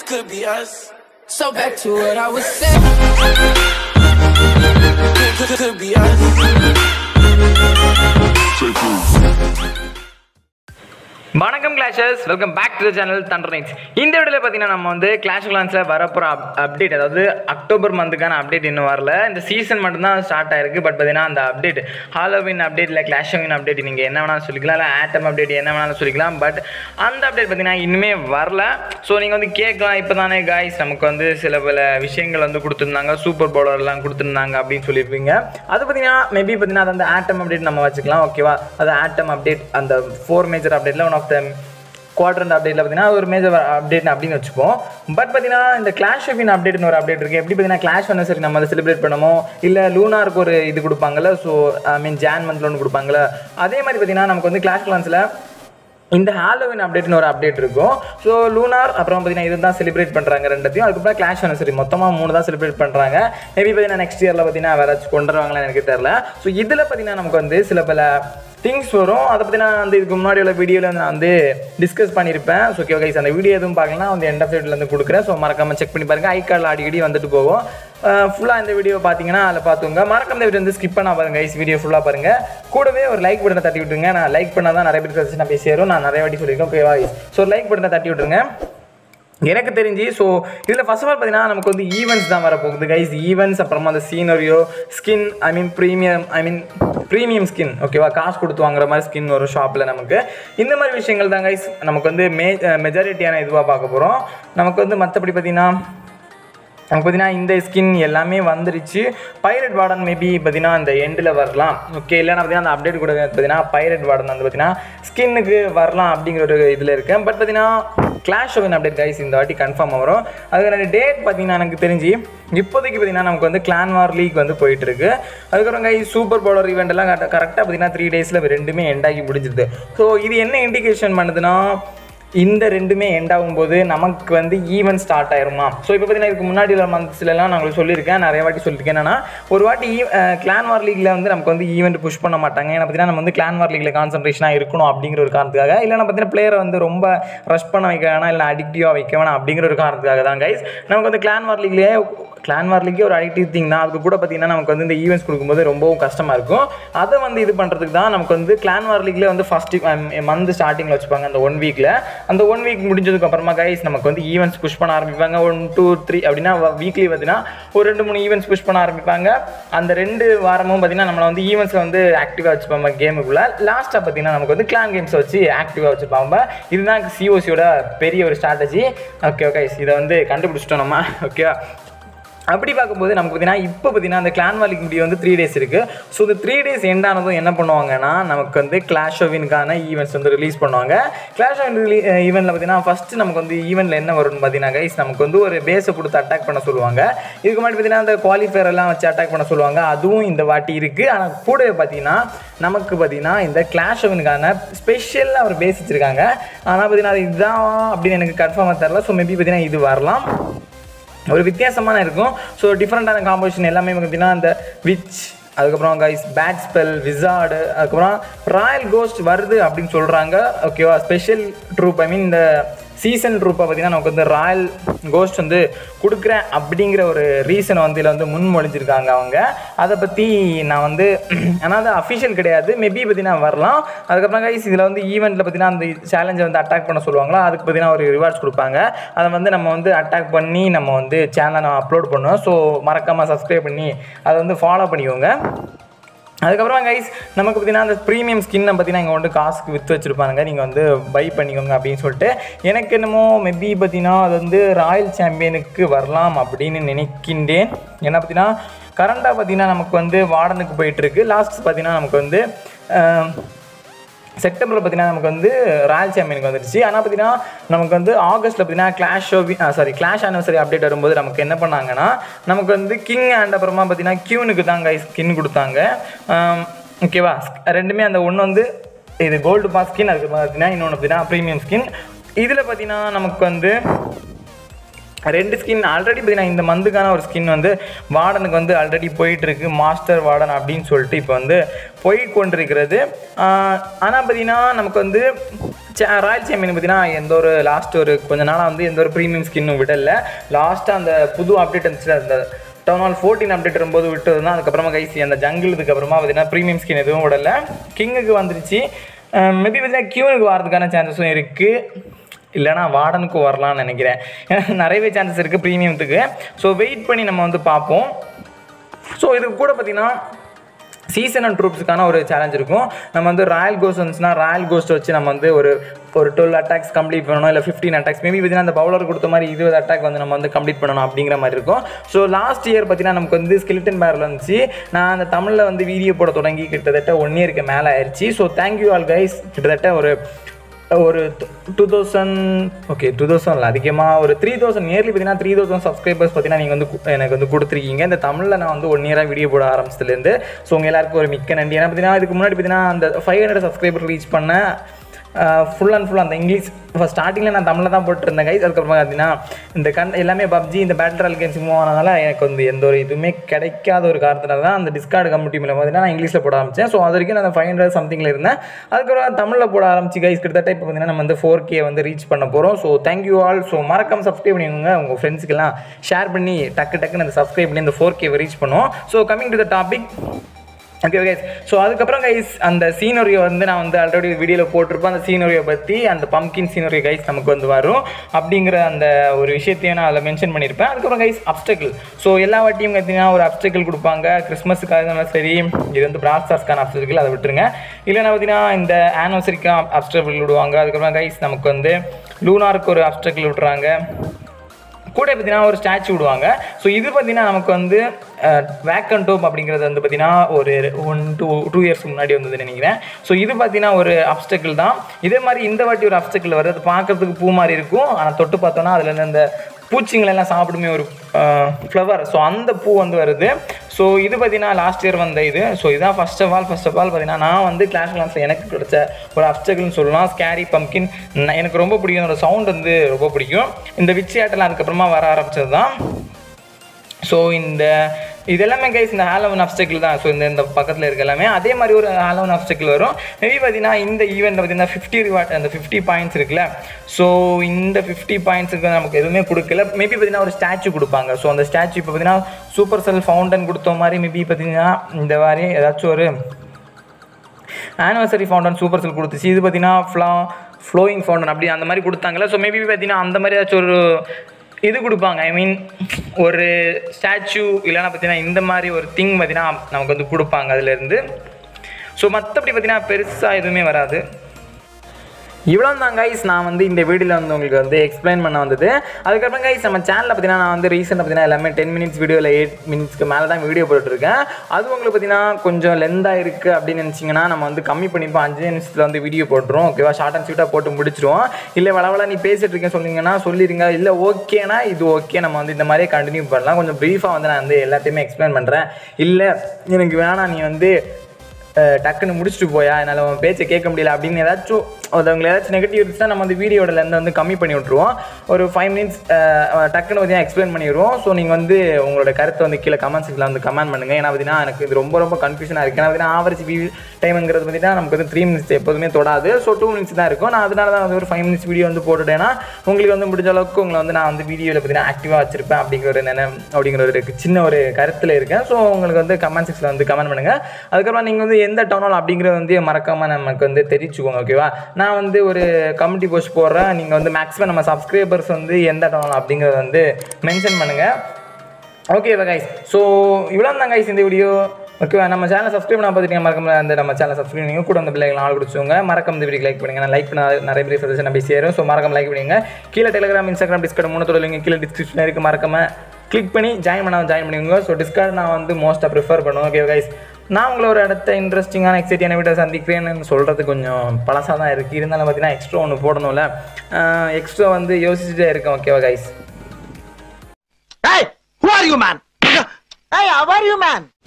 this could be us. So back to what I was saying. Could, could, could be us. வணக்கம் clashers welcome back to the channel thunder nights இந்த வீடியோவில் பார்த்தீங்கன்னா நம்ம வந்து clash கிளான்ஸில் வரப்போகிற up update அதாவது அக்டோபர் மந்த்துக்கான அப்டேட் இன்னும் வரல இந்த சீசன் மட்டும்தான் ஸ்டார்ட் ஆயிருக்கு பட் பார்த்தீங்கன்னா அந்த அப்டேட் ஹாலோவின் அப்டேட் இல்லை கிளாஷோவின் அப்டேட் நீங்கள் என்ன வேணாலும் சொல்லிக்கலாம் இல்லை ஆட்டம் அப்டேட் என்ன வேணாலும் சொல்லிக்கலாம் பட் அந்த அப்டேட் பார்த்தீங்கன்னா இன்னுமே வரல ஸோ நீங்கள் வந்து கேட்கலாம் இப்போ தானே காய்ஸ் நமக்கு வந்து சில பல விஷயங்கள் வந்து கொடுத்துருந்தாங்க சூப்பர் பவுலர்லாம் கொடுத்துருந்தாங்க அப்படின்னு சொல்லியிருப்பீங்க அது பார்த்தீங்கன்னா மேபி பார்த்தீங்கன்னா அது அந்த ஆட்டம் அப்டேட் நம்ம வச்சுக்கலாம் ஓகேவா அது ஆட்டம் அப்டேட் அந்த ஃபோர் மேஜர் அப்டேட்டில் ஒன் ஆஃப் த குவாட்ரண்ட் அப்டேட்டில் பார்த்தீங்கன்னா ஒரு மேஜர் அப்டேட் அப்படின்னு வச்சுப்போம் பட் பார்த்தீங்கன்னா இந்த கிளாஷ் ஆஃபின் அப்டேட்னு ஒரு அப்டேட் இருக்குது எப்படி பார்த்தீங்கன்னா கிளாஷ் வந்து சரி நம்ம அதை செலிப்ரேட் பண்ணமோ இல்லை லூனாருக்கு ஒரு இது கொடுப்பாங்கல்ல ஸோ ஐ மீன் ஜான் மந்த்ல ஒன்று கொடுப்பாங்கல்ல அதே மாதிரி பார்த்தீங்கன்னா நமக்கு வந்து கிளாஷ் கிளான்ஸில் இந்த ஹாலோவின் அப்டேட்னு ஒரு அப்டேட் இருக்கும் ஸோ லூனார் அப்புறம் பார்த்தீங்கன்னா இது தான் செலிப்ரேட் பண்ணுறாங்க ரெண்டத்தையும் அதுக்கப்புறம் கிளாஷ் சரி மொத்தமாக மூணு தான் செலிப்ரேட் பண்ணுறாங்க மேபி பார்த்தீங்கன்னா நெக்ஸ்ட் இயரில் பார்த்தீங்கன்னா வேறு ஏதாச்சும் கொண்டு வருவாங்களா எனக்கு தெரியல ஸோ இதில் பார்த்தீங்கன்னா நமக்கு வந்து சில பல திங்ஸ் வரும் அதை பற்றி நான் வந்து இதுக்கு முன்னாடி உள்ள வீடியோவில் வந்து நான் வந்து டிஸ்கஸ் பண்ணியிருப்பேன் ஸோ ஓகே கைஸ் அந்த வீடியோ எதுவும் பார்க்கலாம் வந்து எண்ட் ஆஃப் இருந்து கொடுக்குறேன் ஸோ மறக்காம செக் பண்ணி பாருங்கள் ஐ கார்டில் அடிக்கடி வந்துட்டு போகும் ஃபுல்லாக இந்த வீடியோ பார்த்தீங்கன்னா அதில் பார்த்துங்க மறக்காம இந்த வீடியோ வந்து ஸ்கிப் பண்ணா பாருங்க கைஸ் வீடியோ ஃபுல்லாக பாருங்கள் கூடவே ஒரு லைக் பட்டனை தட்டி விட்டுருங்க நான் லைக் பண்ணால் தான் நிறைய பேர் நான் பேசி சேரும் நான் நிறைய வாட்டி சொல்லியிருக்கேன் ஓகேவா ஸோ லைக் பட்டனை தட்டி விட்டுருங்க எனக்கு தெரிஞ்சு ஸோ இதில் ஃபர்ஸ்ட் ஆஃப் ஆல் பார்த்தீங்கன்னா நமக்கு வந்து ஈவெண்ட்ஸ் தான் வரப்போகுது கைஸ் ஈவெண்ட்ஸ் அப்புறமா அந்த scenery skin I mean premium I mean premium skin ஓகேவா காசு கொடுத்து வாங்குற மாதிரி ஸ்கின் வரும் ஷாப்பில் நமக்கு இந்த மாதிரி விஷயங்கள் தான் கைஸ் நமக்கு வந்து மே மெஜாரிட்டியான இதுவாக பார்க்க போகிறோம் நமக்கு வந்து மற்றபடி பார்த்தீங்கன்னா நமக்கு பார்த்தீங்கன்னா இந்த ஸ்கின் எல்லாமே வந்துருச்சு பைரட் வார்டன் மேபி பார்த்தீங்கன்னா அந்த எண்டில் வரலாம் ஓகே இல்லைனா பார்த்தீங்கன்னா அந்த அப்டேட் கூட பார்த்தீங்கன்னா பைரட் வார்டன் வந்து பார்த்தீங்கன்னா ஸ்கின்னுக்கு வரலாம் அப்படிங்கிற ஒரு இதில் இருக்கேன் பட் பார்த்தீங்கன்னா கிளாஷ் ஓவன் அப்டேட் கைஸ் இந்த வாட்டி கன்ஃபார்ம் வரும் அதுக்கான டேட் பார்த்தீங்கன்னா எனக்கு தெரிஞ்சு இப்போதைக்கு பார்த்தீங்கன்னா நமக்கு வந்து கிளான் வார் லீக் வந்து போயிட்டு இருக்கு அதுக்கப்புறம் கை சூப்பர் பவுலர் ஈவெண்ட் எல்லாம் கரெக்டாக பார்த்தீங்கன்னா த்ரீ டேஸில் ரெண்டுமே எண்ட் ஆகி முடிஞ்சிருது ஸோ இது என்ன இண்டிகேஷன் பண்ணுதுன்னா இந்த ரெண்டுமே எண்ட் ஆகும்போது நமக்கு வந்து ஈவெண்ட் ஸ்டார்ட் ஆயிருமா ஸோ இப்போ பார்த்தீங்கன்னா இதுக்கு முன்னாடி உள்ள மந்த்ஸ்லாம் நான் உங்களுக்கு சொல்லியிருக்கேன் நிறைய வாட்டி சொல்லியிருக்கேன் என்னன்னா ஒரு வாட்டி கிளான் வார் லீக்ல வந்து நமக்கு வந்து ஈவெண்ட் புஷ் பண்ண மாட்டாங்க ஏன்னா பார்த்தீங்கன்னா நம்ம வந்து கிளான் வார் லீக்ல கான்சன்ட்ரேஷனாக இருக்கணும் அப்படிங்கிற ஒரு காரணத்துக்காக இல்லைன்னா பார்த்தீங்கன்னா பிளேயரை வந்து ரொம்ப ரஷ் பண்ண வைக்க வேணாம் இல்லை அடிக்டிவாக வைக்க வேணாம் அப்படிங்கிற ஒரு காரணத்துக்காக தான் கைஸ் நமக்கு வந்து கிளான் வார் லீக்லேயே கிளான் வார் லீக்கே ஒரு அடிக்டிவ் திங் தான் அதுக்கு கூட பார்த்தீங்கன்னா நமக்கு வந்து இந்த ஈவெண்ட்ஸ் கொடுக்கும்போது ரொம்பவும் கஷ்டமாக இருக்கும் அதை வந்து இது பண்ணுறதுக்கு தான் நமக்கு வந்து கிளான் வார் லீக்ல வந்து ஃபர்ஸ்ட் மந்த் ஸ்டார்டிங்கில் வச்சுப்பாங்க அந்த ஒன் வீக்கில் அந்த ஒன் வீக் முடிஞ்சதுக்கு அப்புறமா கைஸ் நமக்கு வந்து ஈவெண்ட்ஸ் புஷ் பண்ண ஆரம்பிப்பாங்க ஒன் டூ த்ரீ அப்படின்னா வீக்லி பார்த்தீங்கன்னா ஒரு ரெண்டு மூணு ஈவெண்ட்ஸ் புஷ் பண்ண ஆரம்பிப்பாங்க அந்த ரெண்டு வாரமும் பார்த்தீங்கன்னா நம்மளை வந்து ஈவெண்ட்ஸில் வந்து ஆக்டிவாக வச்சுப்பாங்க கேமுக்குள்ள லாஸ்ட்டாக பார்த்தீங்கன்னா நமக்கு வந்து கிளான் கேம்ஸ் வச்சு ஆக்டிவாக வச்சுப்பாங்க இதுதான் சிஓசியோட பெரிய ஒரு ஸ்ட்ராட்டஜி ஓகே ஓகே இதை வந்து கண்டுபிடிச்சிட்டோம் நம்ம ஓகேவா அப்படி பார்க்கும்போது நமக்கு பார்த்தீங்கன்னா இப்போ பார்த்தீங்கன்னா அந்த கிளான் வாலிக்கு முடிய வந்து த்ரீ டேஸ் இருக்குது ஸோ இந்த த்ரீ டேஸ் எண்ட் ஆனதும் என்ன பண்ணுவாங்கன்னா நமக்கு வந்து கிளாஷ் ஓவினுக்கான ஈவெண்ட்ஸ் வந்து ரிலீஸ் பண்ணுவாங்க கிளாஷ் ஓவின் ஈவெண்ட்டில் பார்த்தீங்கன்னா ஃபஸ்ட்டு நமக்கு வந்து ஈவெண்ட்டில் என்ன வரும்னு பார்த்தீங்கன்னா கைஸ் நமக்கு வந்து ஒரு பேஸை கொடுத்து அட்டாக் பண்ண சொல்லுவாங்க இதுக்கு முன்னாடி பார்த்தீங்கன்னா அந்த குவாலிஃபயர் எல்லாம் வச்சு அட்டாக் பண்ண சொல்லுவாங்க அதுவும் இந்த வாட்டி இருக்குது ஆனால் கூடவே பார்த்தீங்கன்னா நமக்கு பார்த்தீங்கன்னா இந்த கிளாஷ் ஓவினுக்கான ஸ்பெஷலாக ஒரு பேஸ் வச்சுருக்காங்க ஆனால் பார்த்தீங்கன்னா அது இதுதான் அப்படின்னு எனக்கு கன்ஃபார்மாக தெரில ஸோ மேபி பார்த்தீங்கன்னா இது வரலாம் ஒரு வித்தியாசமான இருக்கும் ஸோ டிஃப்ரெண்ட்டான காம்போசிஷன் எல்லாமே பார்த்தீங்கன்னா அந்த விச் அதுக்கப்புறம் கைஸ் பேட் ஸ்பெல் விசார்டு அதுக்கப்புறம் ராயல் கோஸ்ட் வருது அப்படின்னு சொல்கிறாங்க ஓகேவா ஸ்பெஷல் ட்ரூப் ஐ மீன் இந்த சீசன் ட்ரூப்பை பார்த்தீங்கன்னா நமக்கு வந்து ராயல் கோஸ்ட் வந்து கொடுக்குறேன் அப்படிங்கிற ஒரு ரீசனை வந்து இதில் வந்து முன்மொழிஞ்சிருக்காங்க அவங்க அதை பற்றி நான் வந்து ஆனால் அது அஃபிஷியல் கிடையாது மேபி பார்த்தீங்கன்னா வரலாம் அதுக்கப்புறம் கைஸ் இதில் வந்து ஈவெண்ட்டில் பார்த்தீங்கன்னா அந்த சேலஞ்சை வந்து அட்டாக் பண்ண சொல்லுவாங்களா அதுக்கு பார்த்தீங்கன்னா ஒரு ரிவார்ட்ஸ் கொடுப்பாங்க அதை வந்து நம்ம வந்து அட்டாக் பண்ணி நம்ம வந்து சேனலை நம்ம அப்லோட் பண்ணுவோம் ஸோ மறக்காமல் சப்ஸ்கிரைப் பண்ணி அதை வந்து ஃபாலோ பண்ணிக்கோங்க அதுக்கப்புறமா கைஸ் நமக்கு பார்த்தீங்கன்னா அந்த ப்ரீமியம் ஸ்கின்னை பார்த்தீங்கன்னா இங்கே வந்து காசுக்கு விற்று வச்சுருப்பாங்க நீங்கள் வந்து பை பண்ணிக்கோங்க அப்படின்னு சொல்லிட்டு எனக்கு என்னமோ மேபி பார்த்தீங்கன்னா அது வந்து ராயல் சாம்பியனுக்கு வரலாம் அப்படின்னு நினைக்கின்றேன் என்ன பார்த்தீங்கன்னா கரண்டாக பார்த்தீங்கன்னா நமக்கு வந்து வார்டனுக்கு போயிட்டுருக்கு லாஸ்ட் பார்த்தீங்கன்னா நமக்கு வந்து செப்டம்பரில் பார்த்தீங்கன்னா நமக்கு வந்து ராயல் சாம்பியனுக்கு வந்துருச்சு ஆனால் பார்த்தீங்கன்னா நமக்கு வந்து ஆகஸ்ட்டில் பார்த்தீங்கன்னா கிளாஷ் ஷோவி சாரி கிளாஷ் ஆனிவர்சரி அப்டேட் வரும்போது நமக்கு என்ன பண்ணாங்கன்னா நமக்கு வந்து கிங் அண்ட் அப்புறமா பார்த்தீங்கன்னா கியூனுக்கு தான் கை ஸ்கின் கொடுத்தாங்க ஓகேவா ரெண்டுமே அந்த ஒன்று வந்து இது கோல்டு பாஸ் ஸ்கின் அதுக்கு பார்த்தீங்கன்னா இன்னொன்று பார்த்தீங்கன்னா ப்ரீமியம் ஸ்கின் இதில் பார்த்தீங்கன்னா நமக்கு வந்து ரெண்டு ஸ்கின் ஆல்ரெடி பார்த்தீங்கன்னா இந்த மந்த்துக்கான ஒரு ஸ்கின் வந்து வார்டனுக்கு வந்து ஆல்ரெடி போயிட்டுருக்கு மாஸ்டர் வார்டன் அப்படின்னு சொல்லிட்டு இப்போ வந்து போய் கொண்டிருக்கிறது ஆனால் பார்த்தீங்கன்னா நமக்கு வந்து ராயல் சாம்பியன் பார்த்தீங்கன்னா எந்த ஒரு லாஸ்ட் ஒரு கொஞ்ச நாளாக வந்து எந்த ஒரு ப்ரீமியம் ஸ்கின்னும் விடல லாஸ்ட்டாக அந்த புது அப்டேட் இருந்துச்சு அந்த டவுன் ஹால் ஃபோர்டீன் அப்டேட் வரும்போது விட்டது தான் அதுக்கப்புறமா கைசி அந்த ஜங்கிள் இதுக்கப்புறமா பார்த்தீங்கன்னா ப்ரீமியம் ஸ்கின் எதுவும் விடல கிங்குக்கு வந்துருச்சு மேபி பார்த்தீங்கன்னா கியூனுக்கு வரதுக்கான சான்சஸும் இருக்குது இல்லைனா வார்டனுக்கும் வரலாம்னு நினைக்கிறேன் ஏன்னா நிறையவே சான்சஸ் இருக்குது ப்ரீமியத்துக்கு ஸோ வெயிட் பண்ணி நம்ம வந்து பார்ப்போம் ஸோ இதுக்கு கூட பார்த்தீங்கன்னா சீசன் அண்ட் ட்ரூப்ஸுக்கான ஒரு சேலஞ்ச் இருக்கும் நம்ம வந்து ராயல் கோஸ்ட் வந்துச்சுன்னா ராயல் கோஸ்ட் வச்சு நம்ம வந்து ஒரு ஒரு டுவெல் அட்டாக்ஸ் கம்ப்ளீட் பண்ணணும் இல்லை ஃபிஃப்டீன் அட்டாக்ஸ் மேபி பார்த்தீங்கன்னா அந்த பவுலர் கொடுத்த மாதிரி இருபது அட்டாக் வந்து நம்ம வந்து கம்ப்ளீட் பண்ணணும் அப்படிங்கிற மாதிரி இருக்கும் ஸோ லாஸ்ட் இயர் பார்த்தீங்கன்னா நமக்கு வந்து ஸ்கில்டன் பேரில் இருந்துச்சு நான் அந்த தமிழில் வந்து வீடியோ போட தொடங்கி கிட்டத்தட்ட ஒன் இயருக்கு மேலே ஆயிடுச்சு ஸோ தேங்க்யூ ஆல் கைஸ் கிட்டத்தட்ட ஒரு ஒரு two thousand okay two thousand இல்லை அதிகமாக ஒரு த்ரீ தௌசண்ட் நியர்லி பார்த்தீங்கன்னா த்ரீ தௌசண்ட் சப்ஸ்கிரைபர்ஸ் பார்த்தீங்கன்னா நீங்கள் வந்து கு- எனக்கு வந்து கொடுத்துருக்கீங்க இந்த தமிழில் நான் வந்து ஒன் இயராக வீடியோ போட ஆரம்பிச்சதுலேருந்து ஸோ உங்கள் எல்லாருக்கும் ஒரு மிக்க நன்றி ஏன்னா பார்த்தீங்கன்னா இதுக்கு முன்னாடி பார்த்தீங்கன்னா அந்த ஃபைவ் ஹண்ட்ரட் சப்ஸ்கிரைபர் ரீச் பண்ண ஃபுல் அண்ட் ஃபுல் அந்த இங்கிலீஷ் இப்போ ஸ்டார்டிங்கில் நான் தமிழில் தான் போட்டுருந்தேன் கைஸ் அதுக்கப்புறமா பார்த்தீங்கன்னா இந்த கண் எல்லாமே பப்ஜி இந்த பேட்டில் ராயல் கேம்ஸ் மூவ் ஆனதால எனக்கு வந்து எந்த ஒரு இதுவுமே கிடைக்காத ஒரு காரணத்தினால தான் அந்த டிஸ்கார்டு கம்யூனிட்டி மூலம் பார்த்தீங்கன்னா நான் இங்கிலீஷில் போட ஆரம்பித்தேன் ஸோ அது வரைக்கும் நான் ஃபைவ் ஹண்ட்ரட் சம்திங்கில் இருந்தேன் அதுக்கப்புறம் தமிழில் போட ஆரம்பிச்சு கைஸ் கிட்டத்தட்ட இப்போ பார்த்தீங்கன்னா நம்ம வந்து ஃபோர் கே வந்து ரீச் பண்ண போகிறோம் ஸோ தேங்க்யூ ஆல் ஸோ மறக்காம சப்ஸ்கிரைப் பண்ணிக்கோங்க உங்கள் ஃப்ரெண்ட்ஸ்க்கெல்லாம் ஷேர் பண்ணி டக்கு டக்குன்னு அந்த சப்ஸ்கிரைப் பண்ணி இந்த ஃபோர் கே ரீச் பண்ணுவோம் so coming to the topic okay guys so அதுக்கப்புறம் கைஸ் அந்த சீனரியை வந்து நான் வந்து ஆல்ரெடி வீடியோவில் போட்டிருப்பேன் அந்த சீனரியை பற்றி அந்த பம்கின் சீனரி கைஸ் நமக்கு வந்து வரும் அப்படிங்கிற அந்த ஒரு விஷயத்தையும் நான் அதில் மென்ஷன் பண்ணியிருப்பேன் அதுக்கப்புறம் கைஸ் அப்டக்கிள் ஸோ எல்லா வாட்டியும் பார்த்தீங்கன்னா ஒரு அப்டக்கிள் கொடுப்பாங்க கிறிஸ்மஸுக்காக இருந்தாலும் சரி இது வந்து பிராட் ஸ்டார்ஸ்க்கான அப்டக்கிள் அதை விட்டுருங்க இல்லைன்னா பார்த்தீங்கன்னா இந்த ஆனிவர்சரிக்கு அப்டக்கிள் விடுவாங்க அதுக்கப்புறம் கைஸ் நமக்கு வந்து லூனாருக்கு ஒரு அப்டக்கிள் விட்றாங்க கூட பார்த்தீங்கன்னா ஒரு ஸ்டாச்சு விடுவாங்க ஸோ இது பார்த்தீங்கன்னா நமக்கு வந்து வேக்கன் டோப் அப்படிங்கிறது வந்து பார்த்தீங்கன்னா ஒரு ஒன் டூ டூ இயர்ஸ் முன்னாடி வந்ததுன்னு நினைக்கிறேன் ஸோ இது பார்த்தீங்கன்னா ஒரு அப்டக்கிள் தான் இதே மாதிரி இந்த வாட்டி ஒரு அப்டக்கிள் வருது அது பார்க்கறதுக்கு பூ மாதிரி இருக்கும் ஆனால் தொட்டு பார்த்தோன்னா அதில் இருந்து அந்த பூச்சிங்களை எல்லாம் சாப்பிடுமே ஒரு ஃப்ளவர் ஸோ அந்த பூ வந்து வருது ஸோ இது பார்த்தீங்கன்னா லாஸ்ட் இயர் வந்த இது ஸோ இதான் first of all first of all பார்த்தீங்கன்னா நான் வந்து கிளாஸ் கிளாஸில் எனக்கு கிடைச்ச ஒரு அப்டக்கிள்னு சொல்லலாம் ஸ்கேரி பம்கின் எனக்கு ரொம்ப பிடிக்கும் அதோட சவுண்ட் வந்து ரொம்ப பிடிக்கும் இந்த விச்சி ஆட்டெல்லாம் அதுக்கப்புறமா வர ஆரம்பிச்சது தான் ஸோ இந்த இதெல்லாமே கைஸ் இந்த ஹாலோவன் அப்டக்கிள் தான் ஸோ இந்த இந்த பக்கத்தில் இருக்க எல்லாமே அதே மாதிரி ஒரு ஹாலோவன் அப்டக்கிள் வரும் மேபி பார்த்தீங்கன்னா இந்த ஈவெண்ட்டில் பார்த்தீங்கன்னா ஃபிஃப்டி ரிவார்ட் அந்த ஃபிஃப்டி பாயிண்ட்ஸ் இருக்குல்ல ஸோ இந்த ஃபிஃப்டி பாயிண்ட்ஸுக்கு நமக்கு எதுவுமே கொடுக்கல மேபி பார்த்தீங்கன்னா ஒரு ஸ்டாச்சு கொடுப்பாங்க ஸோ அந்த ஸ்டாச்சு இப்போ பார்த்தீங்கன்னா சூப்பர் செல் ஃபவுண்டன் கொடுத்த மாதிரி மேபி பார்த்தீங்கன்னா இந்த மாதிரி ஏதாச்சும் ஒரு ஆனிவர்சரி ஃபவுண்டன் சூப்பர் செல் கொடுத்துச்சு இது பார்த்தீங்கன்னா ஃப்ளா ஃப்ளோயிங் ஃபவுண்டன் அப்படி அந்த மாதிரி கொடுத்தாங்கல்ல ஸோ மேபி பார்த்தீங்கன்னா அந்த மாதிரி ஏதாச்சும் ஒரு இது கொடுப்பாங்க ஐ மீன் ஒரு ஸ்டாச்சு இல்லைன்னா பார்த்தீங்கன்னா இந்த மாதிரி ஒரு திங் பார்த்தீங்கன்னா நமக்கு வந்து கொடுப்பாங்க அதுலேருந்து ஸோ மற்றபடி பார்த்தீங்கன்னா பெருசாக எதுவுமே வராது இவ்வளோ தான் கைஸ் நான் வந்து இந்த வீடியோவில் வந்து உங்களுக்கு வந்து எக்ஸ்பிளைன் பண்ண வந்தது அதுக்கப்புறம் கைஸ் நம்ம சேனலில் பார்த்தீங்கன்னா நான் வந்து ரீசெண்டாக பார்த்தீங்கன்னா எல்லாமே டென் மினிட்ஸ் வீடியோவில் எயிட் மினிட்ஸ்க்கு மேலே தான் வீடியோ போட்டுருக்கேன் அது உங்களுக்கு பார்த்தீங்கன்னா கொஞ்சம் லென்த்தாக இருக்குது அப்படின்னு நினச்சிங்கன்னா நம்ம வந்து கம்மி பண்ணிப்போம் அஞ்சு நிமிஷத்தில் வந்து வீடியோ போட்டுரும் ஓகேவா ஷார்ட் அண்ட் ஸ்வீட்டாக போட்டு முடிச்சிருவோம் இல்லை வளவள நீ பேசிட்டு இருக்கேன் சொன்னீங்கன்னா சொல்லிடுங்க இல்லை ஓகேனா இது ஓகே நம்ம வந்து இந்த மாதிரியே கண்டினியூ பண்ணலாம் கொஞ்சம் ப்ரீஃபாக வந்து நான் வந்து எல்லாத்தையுமே எக்ஸ்பிளைன் பண்ணுறேன் இல்லை எனக்கு வேணாம் நீ வந்து அஹ் டக்குன்னு முடிச்சுட்டு போயா என்னால் உன் பேச்சை கேட்க முடியல அப்படின்னு ஏதாச்சும் ஒருத்தவங்களை ஏதாச்சும் நெகட்டிவ் இருந்துச்சுன்னா நம்ம வந்து வீடியோட லெந்தை வந்து கம்மி பண்ணி விட்ருவோம் ஒரு ஃபைவ் மினிட்ஸ் டக்குன்னு பார்த்தீங்கன்னா எக்ஸ்பிளைன் பண்ணிடுவோம் ஸோ நீங்கள் வந்து உங்களோட கருத்தை வந்து கீழே கமெண்ட் செக்ஷனில் வந்து கமெண்ட் பண்ணுங்கள் ஏன்னா பார்த்தீங்கன்னா எனக்கு இது ரொம்ப ரொம்ப கன்ஃபியூஷனாக இருக்குது ஏன்னா பார்த்தீங்கன்னா ஆவரேஜ் வியூ டைம்ங்கிறது பார்த்தீங்கன்னா நமக்கு வந்து த்ரீ மினிட்ஸ் எப்போதுமே தொடாது ஸோ டூ மினிட்ஸ் தான் இருக்கும் நான் அதனால தான் வந்து ஒரு ஃபைவ் மினிட்ஸ் வீடியோ வந்து போட்டுட்டேன்னா உங்களுக்கு வந்து முடிஞ்ச அளவுக்கு உங்களை வந்து நான் வந்து வீடியோவில் பார்த்தீங்கன்னா ஆக்டிவாக வச்சிருப்பேன் அப்படிங்கிற ஒரு நினை அப்படிங்கிற ஒரு சின்ன ஒரு கருத்தில் இருக்கேன் ஸோ உங்களுக்கு வந்து கமெண்ட் செக்ஷனில் வந்து கமெண்ட் பண்ணுங்கள் அதுக்கப்புறம் நீங்கள் வந்து எந்த டவுனால் அப்படிங்கிறது வந்து மறக்காமல் நமக்கு வந்து தெரிவிச்சுக்கோங்க ஓகேவா நான் வந்து ஒரு கமிட்டி போஸ்ட் போடுறேன் நீங்கள் வந்து மேக்ஸிமம் நம்ம சப்ஸ்கிரைபர்ஸ் வந்து எந்த டவுனால் அப்படிங்கிறத வந்து மென்ஷன் பண்ணுங்கள் ஓகே கைஸ் ஸோ இவ்வளோ தான் கைஸ் இந்த வீடியோ ஓகேவா நம்ம சேனல் சப்ஸ்கிரைப் பண்ண பார்த்துட்டீங்க மறக்காம அந்த நம்ம சேனல் சப்ஸ்கிரைப் பண்ணுங்க கூட அந்த பிள்ளைகள் ஆள் கொடுத்துங்க மறக்காம இந்த வீடியோ லைக் பண்ணுங்க நான் லைக் பண்ண நிறைய பேர் சஜஷன் நம்பி சேரும் ஸோ மறக்காம லைக் பண்ணுங்க கீழே டெலிகிராம் இன்ஸ்டாகிராம் டிஸ்கவுண்ட் மூணு தொழிலுங்க கீழே டிஸ்கிரிப்ஷன் இருக்கு மறக்காம கிளிக் பண்ணி ஜாயின் பண்ணால் ஜாயின் பண்ணிக்கோங்க ஸோ டிஸ்கார்ட் நான் வந்து மோஸ்ட்டாக ப்ரிஃபர் பண்ணுவேன் ஓகே கைஸ் நான் உங்களை ஒரு அடுத்த இன்ட்ரெஸ்டிங்கான எக்ஸைட்டியான வீடியோ சந்திக்கிறேன்னு சொல்கிறது கொஞ்சம் பழசாக தான் இருக்குது இருந்தாலும் பார்த்தீங்கன்னா எக்ஸ்ட்ரா ஒன்று போடணும்ல எக்ஸ்ட்ரா வந்து யோசிச்சுட்டே இருக்கேன் ஓகேவா guys Hey, who are you, man? Hey, how are you, man?